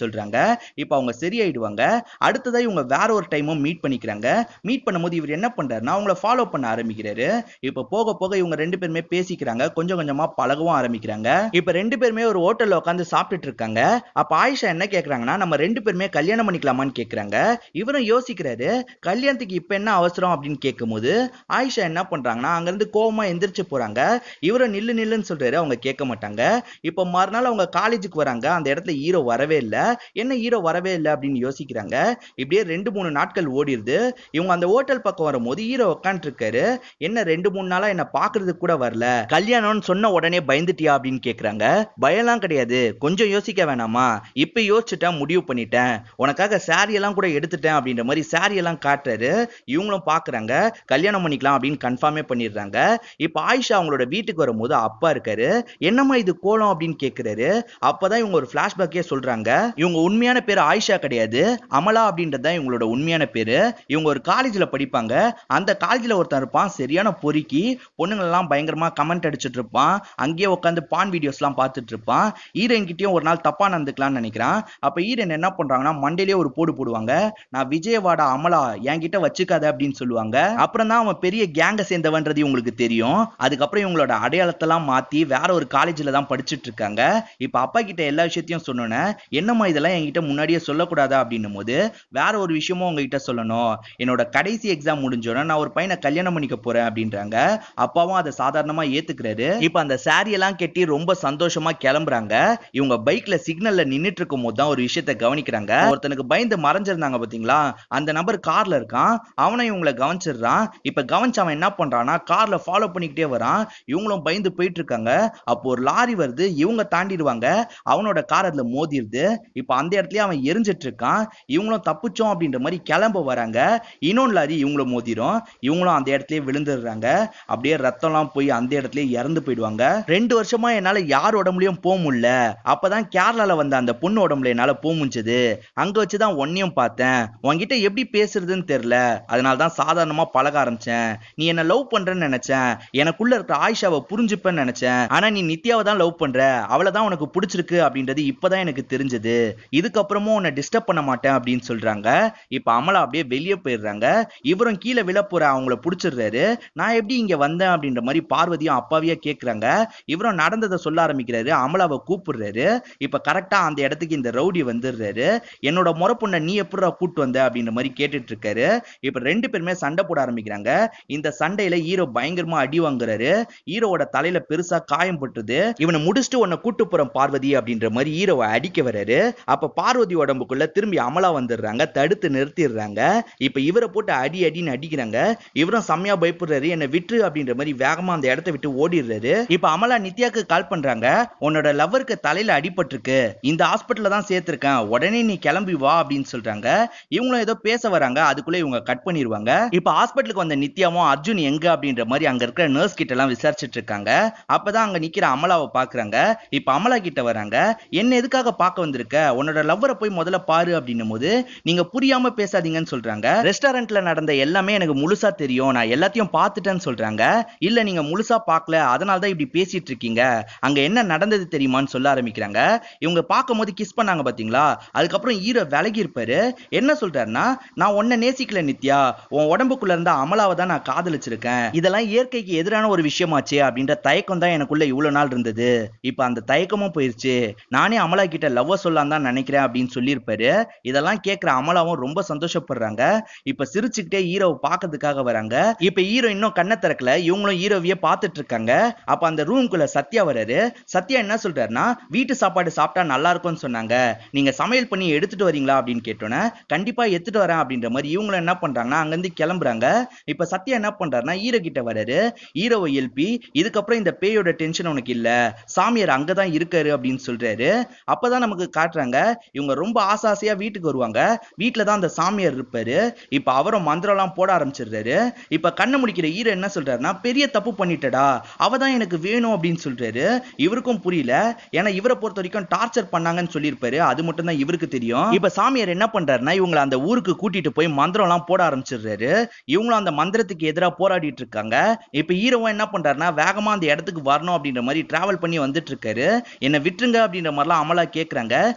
இப்ப அவங்க சரியாயிடுவாங்க அடுத்ததா இவங்க வேற ஒரு டைமும் மீட் பண்ணிக்கிறாங்க மீட் பண்ணும்போது இவர் என்ன பண்றாருன்னா அவங்கள ஃபாலோ பண்ண ஆரம்பிக்கிறாரு இப்ப போக போக இவங்க ரெண்டு பேருமே பேசிக்கிறாங்க கொஞ்சம் கொஞ்சமா பழகவும் ஆரம்பிக்கிறாங்க இப்ப ரெண்டு பேருமே ஒரு ஹோட்டல்ல உட்காந்து சாப்பிட்டுட்டு இருக்காங்க அப்ப ஆயிஷா என்ன கேக்குறாங்கன்னா நம்ம ரெண்டு பேருமே கல்யாணம் பண்ணிக்கலாமான்னு கேக்குறாங்க இவரும் யோசிக்கிறாரு கல்யாணத்துக்கு இப்ப என்ன அவசரம் அப்படின்னு கேட்கும்போது ஆயிஷா என்ன பண்றாங்கன்னா அங்க இருந்து கோவமா எந்திரிச்சு போறாங்க இவரும் நில்லு நில்லுன்னு சொல்றாரு அவங்க கேட்க மாட்டாங்க இப்ப மறுநாள் அவங்க காலேஜுக்கு வராங்க அந்த இடத்துல ஹீரோ வரவே இல்ல என்ன ஹீரோ வரவே இல்லை அப்படின்னு யோசிக்கிறாங்க இப்படியே ரெண்டு மூணு நாட்கள் ஓடிடுது இவங்க அந்த ஹோட்டல் பக்கம் வரும்போது ஹீரோ உட்காந்துட்டு இருக்காரு என்ன ரெண்டு மூணு நாளா என்ன பாக்குறதுக்கு கூட வரல கல்யாணம்னு சொன்ன உடனே பயந்துட்டியா அப்படின்னு கேக்குறாங்க பயம்லாம் கிடையாது கொஞ்சம் யோசிக்க வேணாமா இப்ப யோசிச்சுட்டேன் முடிவு பண்ணிட்டேன் உனக்காக saree எல்லாம் கூட எடுத்துட்டேன் அப்படின்ற மாதிரி saree எல்லாம் காட்டுறாரு இவங்களும் பாக்குறாங்க கல்யாணம் பண்ணிக்கலாம் அப்படின்னு கன்ஃபார்மே பண்ணிடுறாங்க இப்ப ஆயிஷா அவங்களோட வீட்டுக்கு வரும்போது அப்பா இருக்காரு என்னம்மா இது கோலம் அப்படின்னு கேக்குறாரு அப்பதான் இவங்க ஒரு பிளாஷ்பேக்கே சொல்றாங்க இவங்க உண்மையான பேர் ஆயிஷா கிடையாது அமலா அப்படின்றது தான் இவங்களோட உண்மையான பேரு இவங்க ஒரு காலேஜ்ல படிப்பாங்க அந்த காலேஜ்ல ஒருத்தன் இருப்பான் சரியான பொறுக்கி பொண்ணுங்க எல்லாம் பயங்கரமா கமெண்ட் அடிச்சிட்டு இருப்பான் அங்கேயே உட்காந்து பான் வீடியோஸ் எல்லாம் பார்த்துட்டு இருப்பான் ஈரன் கிட்டயும் ஒரு நாள் தப்பா நடந்துக்கலாம்னு நினைக்கிறான் அப்ப ஈரன் என்ன பண்றாங்கன்னா மண்டையிலே ஒரு போடு போடுவாங்க நான் விஜயவாடா அமலா என்கிட்ட வச்சுக்காத அப்படின்னு சொல்லுவாங்க அப்புறம் தான் அவன் பெரிய கேங்க சேர்ந்தவன்றது இவங்களுக்கு தெரியும் அதுக்கப்புறம் இவங்களோட அடையாளத்தெல்லாம் மாத்தி வேற ஒரு காலேஜ்ல தான் படிச்சுட்டு இருக்காங்க இப்ப அப்பா கிட்ட எல்லா விஷயத்தையும் சொன்னோன்னே என்னம்மா இதெல்லாம் என்கிட்ட முன்னாடியே சொல்லக்கூடாதா அப்படின்னும் போது வேற ஒரு விஷயமும் உங்ககிட்ட சொல்லணும் என்னோட கடைசி எக்ஸாம் முடிஞ்சோன்னா நான் ஒரு பையனை கல்யாணம் பண்ணிக்க போறேன் அப்படின்றாங்க அப்பாவும் அதை சாதாரணமா ஏத்துக்கிறாரு இப்ப அந்த saree எல்லாம் கட்டி ரொம்ப சந்தோஷமா கிளம்புறாங்க இவங்க பைக்ல சிக்னல்ல நின்னுட்டு இருக்கும் போது தான் ஒரு விஷயத்த கவனிக்கிறாங்க ஒருத்தனுக்கு பயந்து மறைஞ்சிருந்தாங்க பாத்தீங்களா அந்த நபர் கார்ல இருக்கான் அவனை இவங்கள கவனிச்சிடுறான் இப்ப கவனிச்சு அவன் என்ன பண்றான்னா கார்ல ஃபாலோ பண்ணிக்கிட்டே வரான் இவங்களும் பயந்து போயிட்டு இருக்காங்க அப்போ ஒரு லாரி வருது இவங்க தாண்டிடுவாங்க அவனோட கார் அதுல மோதிருது இப்ப அந்த இடத்துலயே அவன் எரிஞ்சிட்டு இருக்கான் இவங்களும் தப்பிச்சோம் அப்படின்ற மாதிரி கிளம்ப வராங்க இன்னொன்று லாரி இவங்களும் மோதிரும் இவங்களும் அந்த இடத்துலயே விழுந்துடுறாங்க அப்படியே ரத்தம்லாம் போய் அந்த இடத்துலயே இறந்து போயிடுவாங்க ரெண்டு வருஷமா என்னால யார் உடம்புலயும் போக முடியல அப்பதான் கேரளால வந்த அந்த பொண்ணு உடம்புல என்னால போக முடிஞ்சது அங்க வச்சுதான் ஒன்னையும் பார்த்தேன் உன்கிட்ட எப்படி பேசுறதுன்னு தெரியல அதனால தான் சாதாரணமா பழக ஆரம்பிச்சேன் நீ என்ன லவ் பண்றேன்னு நினைச்சேன் எனக்குள்ள இருக்கிற ஆயிஷாவை புரிஞ்சுப்பேன்னு நினைச்சேன் ஆனா நீ நித்யாவை தான் லவ் பண்ற அவளை தான் உனக்கு பிடிச்சிருக்கு அப்படின்றது இப்பதான் எனக்கு தெரிஞ்சது இதுக்கப்புறமும் உன்னை டிஸ்டர்ப் பண்ண மாட்டேன் அப்படின்னு சொல்றாங்க இப்ப அமலா அப்படியே வெளியே போயிடுறாங்க இவரும் கீழே விழ போற அவங்கள பிடிச்சிடுறாரு நான் எப்படி இங்க வந்தேன் அப்படின்ற மாதிரி பார்வதியும் அப்பாவியா கேக்குறாங்க இவரும் நடந்ததை சொல்ல ஆரம்பிக்கிறாரு அமலாவை கூப்பிடுறாரு இப்ப கரெக்டா அந்த இடத்துக்கு இந்த ரவுடி வந்துடுறாரு என்னோட முறை பொண்ணை நீ எப்படிடா கூட்டு வந்த அப்படின்ற மாதிரி கேட்டுட்டு இருக்காரு இப்ப ரெண்டு பேருமே சண்டை போட ஆரம்பிக்கிறாங்க இந்த சண்டையில ஹீரோ பயங்கரமா அடி வாங்குறாரு ஹீரோவோட தலையில பெருசா காயம் பட்டுது இவனை முடிச்சுட்டு உன்னை கூட்டு போறேன் பார்வதி அப்படின்ற மாதிரி ஹீரோவை அடிக்க வர்றாரு அப்ப பார்வதி உடம்புக்குள்ள திரும்பி அமலா வந்துடுறாங்க தடுத்து நிறுத்திடுறாங்க இப்ப இவரை போட்டு அடி அடின்னு அடிக்கிறாங்க இவரும் செம்மையா பயப்படுறாரு என்ன விட்டு அப்படின்ற மாதிரி வேகமா அந்த இடத்த விட்டு ஓடிடுறாரு இப்ப அமலா நித்யாக்கு கால் பண்றாங்க உன்னோட லவ்வருக்கு தலையில அடிபட்டிருக்கு இந்த ஹாஸ்பிட்டல்ல தான் சேர்த்திருக்கேன் உடனே நீ கிளம்பி வா அப்படின்னு சொல்றாங்க இவங்களும் ஏதோ பேச வராங்க அதுக்குள்ள இவங்க கட் பண்ணிடுவாங்க இப்ப ஹாஸ்பிட்டலுக்கு வந்த நித்யாவும் அர்ஜுன் எங்க அப்படின்ற மாதிரி அங்க இருக்கிற நர்ஸ் கிட்ட எல்லாம் விசாரிச்சுட்டு இருக்காங்க அப்பதான் அங்க நிக்கிற அமலாவை பாக்குறாங்க இப்ப அமலா கிட்ட வராங்க என்ன எதுக்காக பார்க்க வந்திருக்க உன்னோட லவ்வரை போய் முதல்ல பாரு அப்படின்னும் போது நீங்க புரியாம பேசாதீங்கன்னு சொல்றாங்க ரெஸ்டாரண்ட்ல நடந்த எல்லாமே எனக்கு முழுசா தெரியும் நான் எல்லாத்தையும் பார்த்துட்டேன்னு சொல்றாங்க இல்ல நீங்க முழுசா பார்க்கல அதனால தான் இப்படி பேசிட்டு இருக்கீங்க அங்க என்ன நடந்தது தெரியுமான்னு சொல்ல ஆரம்பிக்கிறாங்க இவங்க பார்க்கும்போது கிஸ் பண்ணாங்க பாத்தீங்களா அதுக்கப்புறம் ஹீரோ விலகி இருப்பாரு என்ன சொல்றாருன்னா நான் உன்னை நேசிக்கல நித்யா உன் உடம்புக்குள்ள இருந்த அமலாவை தான் நான் காதலிச்சிருக்கேன் இதெல்லாம் இயற்கைக்கு எதிரான ஒரு விஷயமாச்சே அப்படின்ற தயக்கம் தான் எனக்குள்ள இவ்வளவு நாள் இருந்தது இப்ப அந்த தயக்கமும் போயிருச்சு நானே அமலா கிட்ட லவ் சொல்லலாம் தான் நினைக்கிறேன் அப்படின்னு சொல்லியிருப்பாரு இதெல்லாம் கேட்கிற அமலாவும் ரொம்ப சந்தோஷப்படுறாங்க இப்ப சிரிச்சுக்கிட்டே ஹீரோவை பார்க்கறதுக்காக வராங்க இப்ப ஹீரோ இன்னும் கண்ணை திறக்கல இவங்களும் ஹீரோவையே பார்த்துட்டு இருக்காங்க அப்ப அந்த ரூம்குள்ள சத்யா வராரு சத்யா என்ன சொல்றாருன்னா வீட்டு சாப்பாடு சாப்பிட்டா நல்லா இருக்கும்னு சொன்னாங்க நீங்க சமையல் பண்ணி எடுத்துட்டு வரீங்களா அப்படின்னு கேட்டோன்னே கண்டிப்பா எடுத்துட்டு வரேன் அப்படின்ற மாதிரி இவங்களும் என்ன பண்றாங்கன்னா அங்கிருந்து கிளம்புறாங்க இப்ப சத்யா என்ன பண்றாருன்னா ஹீரோ கிட்ட வராரு ஹீரோவை எழுப்பி இதுக்கப்புறம் இந்த பேயோட டென்ஷன் உனக்கு இல்ல சாமியார் அங்கதான் இருக்காரு அப்படின்னு சொல்றாரு அப்பதான் நமக்கு காட்டுறாங்க இவங்க ரொம்ப ஆசை ஆசையா வீட்டுக்கு வருவாங்க வீட்டுல தான் அந்த சாமியார் இருப்பாரு இப்ப அவரும் மந்திரம் எல்லாம் போட ஆரம்பிச்சிடுறாரு இப்ப கண்ணை முடிக்கிற ஹீரோ என்ன சொல்றாருன்னா பெரிய தப்பு பண்ணிட்டடா அவ தான் எனக்கு வேணும் அப்படின்னு சொல்றாரு இவருக்கும் புரியல ஏன்னா இவரை பொறுத்த வரைக்கும் டார்ச்சர் பண்ணாங்கன்னு சொல்லியிருப்பாரு அது மட்டும் தான் இவருக்கு தெரியும் இப்ப சாமியார் என்ன பண்றாருன்னா இவங்களை அந்த ஊருக்கு கூட்டிட்டு போய் மந்திரம் எல்லாம் போட ஆரம்பிச்சிடுறாரு இவங்களும் அந்த மந்திரத்துக்கு எதிராக போராடிட்டு இருக்காங்க இப்ப ஹீரோவும் என்ன பண்றாருன்னா வேகமா அந்த இடத்துக்கு வரணும் அப்படின்ற மாதிரி டிராவல் பண்ணி வந்துட்டு இருக்காரு என்ன விட்டுருங்க அப்படின்ற மாதிரிலாம் அமலா கேக்குறாங்க ஆனாலும்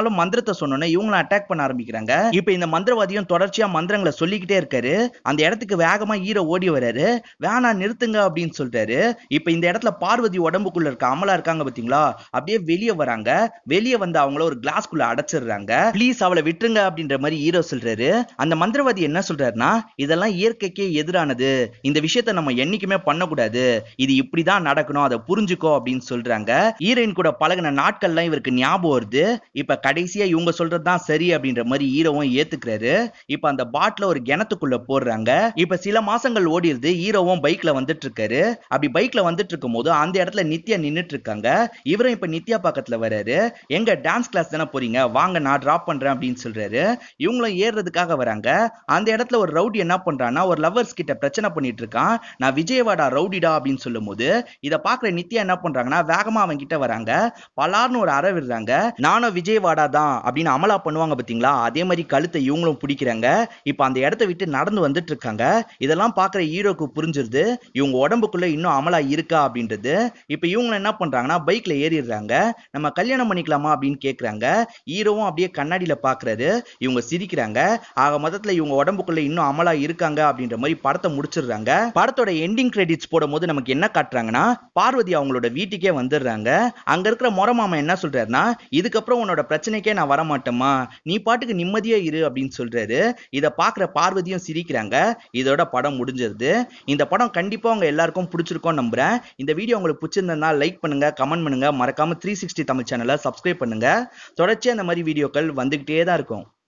அதுக்கப்புறம் மந்திரத்தை சொன்னோன்னே இவங்களும் அட்டாக் பண்ண ஆரம்பிக்கிறாங்க இப்ப இந்த மந்திரவாதியும் தொடர்ச்சியா மந்திரங்களை சொல்லிக்கிட்டே இருக்காரு அந்த இடத்துக்கு வேகமா ஹீரோ ஓடி வராரு வேணா நிறுத்துங்க அப்படின்னு சொல்றாரு இப்ப இந்த இடத்துல பார்வதி உடம்புக்குள்ள இருக்க அமலா இருக்காங்க பாத்தீங்களா அப்படியே வெளியே வராங்க வெளியே வந்து அவங்கள ஒரு கிளாஸ்க்குள்ள அடைச்சிடுறாங்க ப்ளீஸ் அவளை விட்டுருங்க அப்படின்ற மாதிரி ஹீரோ சொல்றாரு அந்த மந்திரவாதி என்ன சொல்றாருன்னா இதெல்லாம் இயற்கைக்கே எதிரானது இந்த விஷயத்த நம்ம என்னைக்குமே பண்ணக்கூடாது இது இப்படிதான் நடக்கணும் அதை புரிஞ்சுக்கோ அப்படின்னு சொல்றாங்க ஹீரோயின் கூட பழகின நாட்கள்லாம் இவருக்கு ஞாபகம் வருது இப்ப கடைசியா இவங்க சொல்றதுதான் சரி அப்படின்ற மாதிரி ஹீரோவும் ஏத்துக்கிறாரு இப்ப அந்த பாட்டில ஒரு கிணத்துக்குள்ள போடுறாங்க இப்ப சில மாசங்கள் ஓடிடுது ஹீரோவும் பைக்ல வந்துட்டு இருக்காரு அப்படி பைக்ல வந்துட்டு இருக்கும் போது அந்த இடத்துல நித்யா நின்னுட்டு இருக்காங்க இவரும் இப்ப நித்யா பக்கத்துல வராரு எங்க டான்ஸ் கிளாஸ் தானே போறீங்க வாங்க நான் டிராப் பண்றேன் அப்படின்னு சொல்றாரு இவங்களும் ஏறுறதுக்காக வராங்க அந்த இடத்துல ஒரு ரவுடி என்ன பண்றான்னா ஒரு லவர்ஸ் கிட்ட பிரச்சனை பண்ணிட்டு இருக்கான் நான் விஜயவாடா ரவுடிடா அப்படின்னு சொல்லும் போது இதை பாக்குற நித்யா என்ன பண்றாங்கன்னா வேகமா அவன் கிட்ட வராங்க பலார்னு ஒரு அறை விடுறாங்க நானும் விஜயவாடா தான் அப்படின்னு அமலா பண்ணுவாங்க பாத்தீங்களா அதே மாதிரி கழுத்தை இவங்களும் பிடிக்கிறாங்க இப்ப அந்த இடத்த விட்டு நடந்து வந்துட்டு இருக்காங்க இதெல்லாம் பாக்குற ஹீரோக்கு புரிஞ்சிருது இவங்க உடம்புக்குள்ள இன்னும் அமலா இருக்கா அப்படின்றது இப்ப இவங்க என்ன பண்றாங்கன்னா பைக்ல ஏறிடுறாங்க நம்ம கல்யாணம் பண்ணிக்கலாமா அப்படின்னு கேக்குறாங்க ஹீரோவும் அப்படியே கண்ணாடியில பாக்குறாரு இவங்க சிரிக்கிறாங்க ஆக மொத்தத்துல இவங்க உடம்புக்குள்ள இன்னும் அமலா இருக்காங்க அப்படின்ற மாதிரி படத்தை முடிச்சிடுறாங்க படத்தோட எண்டிங் கிரெடிட்ஸ் போடும்போது நமக்கு என்ன காட்டுறாங்கன்னா பார்வதி அவங்களோட வீட்டுக்கே வந்துடுறாங்க அங்க இருக்கிற முறை மாமா என்ன சொல்றாருன்னா இதுக்கப்புறம் உன்னோட பிரச்சனைக்கே நான் வர மாட்டேமா நீ பாட்டுக்கு நிம்மதியா இரு அப்படின்னு சொல்றாரு இதை பாக்குற பார்வதியும் சிரிக்கிறாங்க இதோட படம் முடிஞ்சிருது இந்த படம் கண்டிப்பா உங்க எல்லாருக்கும் பிடிச்சிருக்கும் நம்புறேன் இந்த வீடியோ உங்களுக்கு பிடிச்சிருந்தா லைக் பண்ணுங்க கமெண்ட் பண்ணுங்க மறக்காம த்ரீ சிக்ஸ்டி தமிழ் சேனலை சப்ஸ்கிரைப் பண்ணுங்க தொடர்ச்சியா இந்த மாதிரி வீடியோக்கள் வந்துகிட்டே தான் இருக்கும்